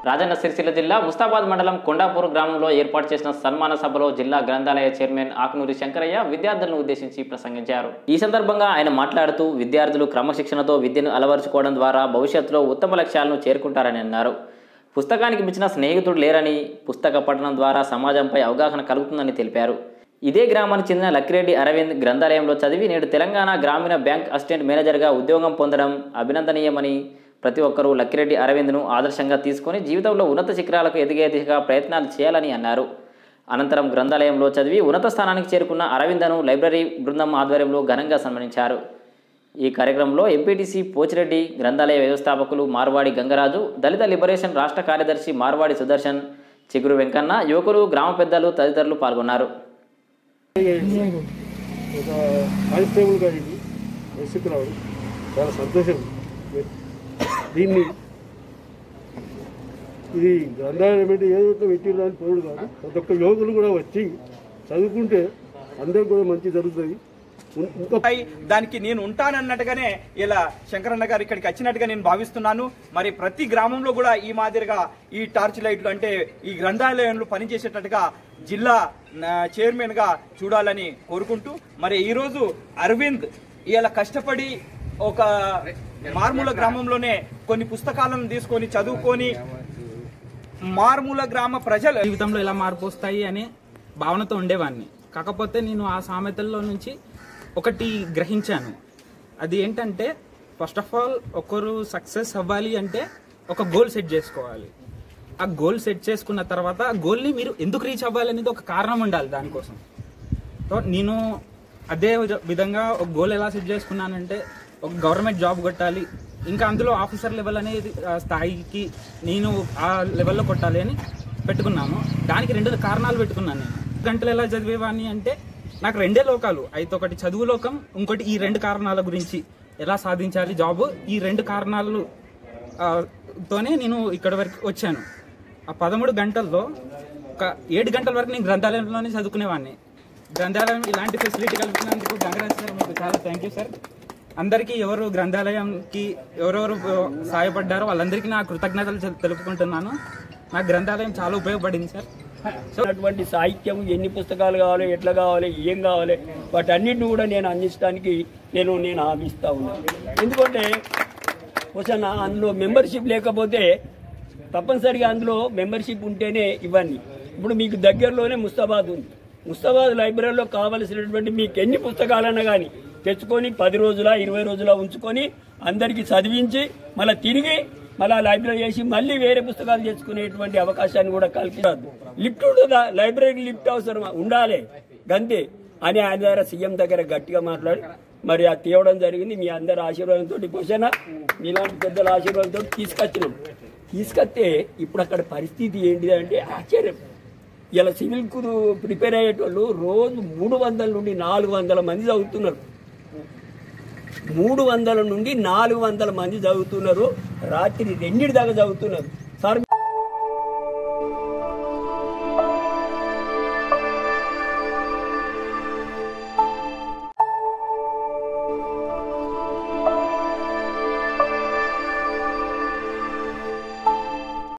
రాజన్న సిరిసిల్ల జిల్లా ముస్తాబాద్ మండలం కొండాపూర్ గ్రామంలో ఏర్పాటు చేసిన సన్మాన సభలో జిల్లా గ్రంథాలయ చైర్మన్ ఆకునూరి శంకరయ్య విద్యార్థులను ఉద్దేశించి ప్రసంగించారు ఈ సందర్భంగా ఆయన మాట్లాడుతూ విద్యార్థులు క్రమశిక్షణతో విద్యను అలవరుచుకోవడం ద్వారా భవిష్యత్తులో ఉత్తమ లక్ష్యాలను చేరుకుంటారని అన్నారు పుస్తకానికి మించిన స్నేహితుడు లేరని పుస్తక పఠనం ద్వారా సమాజంపై అవగాహన కలుగుతుందని తెలిపారు ఇదే గ్రామానికి చెందిన లక్కిరెడ్డి అరవింద్ గ్రంథాలయంలో చదివి నేడు తెలంగాణ గ్రామీణ బ్యాంక్ అసిస్టెంట్ మేనేజర్గా ఉద్యోగం పొందడం అభినందనీయమని ప్రతి ఒక్కరూ లక్కిరెడ్డి అరవింద్ను ఆదర్శంగా తీసుకొని జీవితంలో ఉన్నత శిఖరాలకు ఎదిగే దిశగా ప్రయత్నాలు చేయాలని అన్నారు అనంతరం గ్రంథాలయంలో చదివి ఉన్నత స్థానానికి చేరుకున్న అరవిందను లైబ్రరీ బృందం ఆధ్వర్యంలో ఘనంగా సన్మానించారు ఈ కార్యక్రమంలో ఎంపీటీసీ పోచిరెడ్డి గ్రంథాలయ వ్యవస్థాపకులు మార్వాడి గంగరాజు దళిత లిబరేషన్ రాష్ట్ర కార్యదర్శి మార్వాడి సుదర్శన్ చిగురు వెంకన్న యువకులు గ్రామ పెద్దలు తదితరులు పాల్గొన్నారు ఒక కానిస్టేబుల్ గారికి వయసుకు రావడం చాలా సంతోషం దీన్ని ఇది గ్రంథాలయం అంటే ఏదో ఒక పెట్టిన అని పోడు కాదు ప్రతి ఒక్క యువకులు కూడా వచ్చి చదువుకుంటే అందరికి కూడా మంచి జరుగుతుంది ఉం- ఇంకా పై దానికి నేను ఉంటానన్నట్టుగానే ఇలా శంకరన్న గారు ఇక్కడికి వచ్చినట్టుగా నేను భావిస్తున్నాను మరి ప్రతి గ్రామంలో కూడా ఈ మాదిరిగా ఈ టార్చ్ లైట్లు అంటే ఈ గ్రంథాలయంలో పనిచేసేటట్టుగా జిల్లా చైర్మన్ గా చూడాలని కోరుకుంటూ మరి ఈ రోజు అరవింద్ ఇలా కష్టపడి ఒక మార్మూల గ్రామంలోనే కొన్ని పుస్తకాలను తీసుకొని చదువుకొని మారుమూల గ్రామ ప్రజలు జీవితంలో ఎలా మార్పు వస్తాయి అనే భావనతో ఉండేవాడిని కాకపోతే నేను ఆ సామెతల్లో నుంచి ఒకటి గ్రహించాను అది ఏంటంటే ఫస్ట్ ఆఫ్ ఆల్ ఒకరు సక్సెస్ అవ్వాలి అంటే ఒక గోల్ సెట్ చేసుకోవాలి ఆ గోల్ సెట్ చేసుకున్న తర్వాత ఆ గోల్ని మీరు ఎందుకు రీచ్ అవ్వాలి అనేది ఒక కారణం ఉండాలి దానికోసం సో నేను అదే విధ- విధంగా ఒక గోల్ ఎలా సెట్ చేసుకున్నానంటే ఒక గవర్నమెంట్ జాబ్ కొట్టాలి ఇంకా అందులో ఆఫీసర్ లెవెల్ అనేది ఆ స్థాయికి నేను ఆ లెవెల్లో కొట్టాలి అని పెట్టుకున్నాను దానికి రెండు కారణాలు పెట్టుకున్నాను నేను గంటలు ఎలా చదివేవాడిని అంటే నాకు రెండే లోకాలు అయితే ఒకటి చదువు లోకం ఇంకోటి ఈ రెండు కారణాల గురించి ఎలా సాధించాలి జాబ్ ఈ రెండు కారణాలు ఆ, తోనే నేను ఇక్కడ వరకు వచ్చాను ఆ పదమూడు గంటల్లో ఒక ఏడు గంటల వరకు నేను గ్రంథాలయంలోనే చదువుకునేవాడిని గ్రంథాలయం ఇలాంటి ఫెసిలిటీ కల్పించినందుకు గంగరాజ్ సార్ మీకు చాలా థ్యాంక్ యూ సార్ అందరికీ ఎవరు గ్రంథాలయంకి ఎవరెవరు సహాయపడ్డారో వాళ్ళందరికీ నా కృతజ్ఞతలు తెలు- తెలుపుకుంటున్నాను నా గ్రంథాలయం చాలా ఉపయోగపడింది సార్ సో అటువంటి సాహిత్యం ఎన్ని పుస్తకాలు కావాలి ఎట్లా కావాలి ఏం కావాలి వాటన్నిటిని కూడా నేను అందించడానికి నేను నేను హామీస్తా ఉన్నాను ఎందుకంటే క్వశ్చన్ అందులో మెంబర్షిప్ లేకపోతే తప్పనిసరిగా అందులో మెంబర్షిప్ ఉంటేనే ఇవన్నీ ఇప్పుడు మీకు దగ్గరలోనే ముస్తాబాద్ ఉంది ముస్తాబాద్ లైబ్రరీలో కావలసినటువంటి మీకు ఎన్ని పుస్తకాలన్నా కానీ తెచ్చుకొని పది రోజుల ఇరవై రోజుల ఉంచుకొని అందరికీ చదివించి మళ్ళీ తిరిగి మళ్ళీ లైబ్రరీ చేసి మళ్ళీ వేరే పుస్తకాలు తెచ్చుకునేటువంటి అవకాశాన్ని కూడా కల్పించదు లిఫ్ట్ ఉంటుందా లైబ్రరీకి లిఫ్ట్ అవసరం ఉండాలి గంతే అని ఆయన ద్వారా సీఎం దగ్గర గట్టిగా మాట్లాడి మరి అది తేవడం జరిగింది మీ అందరి ఆశీర్వాదంతో క్వశ్చన్ మీలాంటి పెద్దల ఆశీర్వాదంతో తీసుకొచ్చినాం తీసుకొస్తే ఇప్పుడు అక్కడ పరిస్థితి ఏంటిది అంటే ఆశ్చర్యం ఇలా సివిల్ కు ప్రిపేర్ అయ్యేటోళ్ళు రోజు మూడు వందల నుండి నాలుగు వందల మంది చదువుతున్నారు మూడు వందల నుండి నాలుగు వందల మంది చదువుతున్నారు రాత్రి రెండింటి దాకా చదువుతున్నారు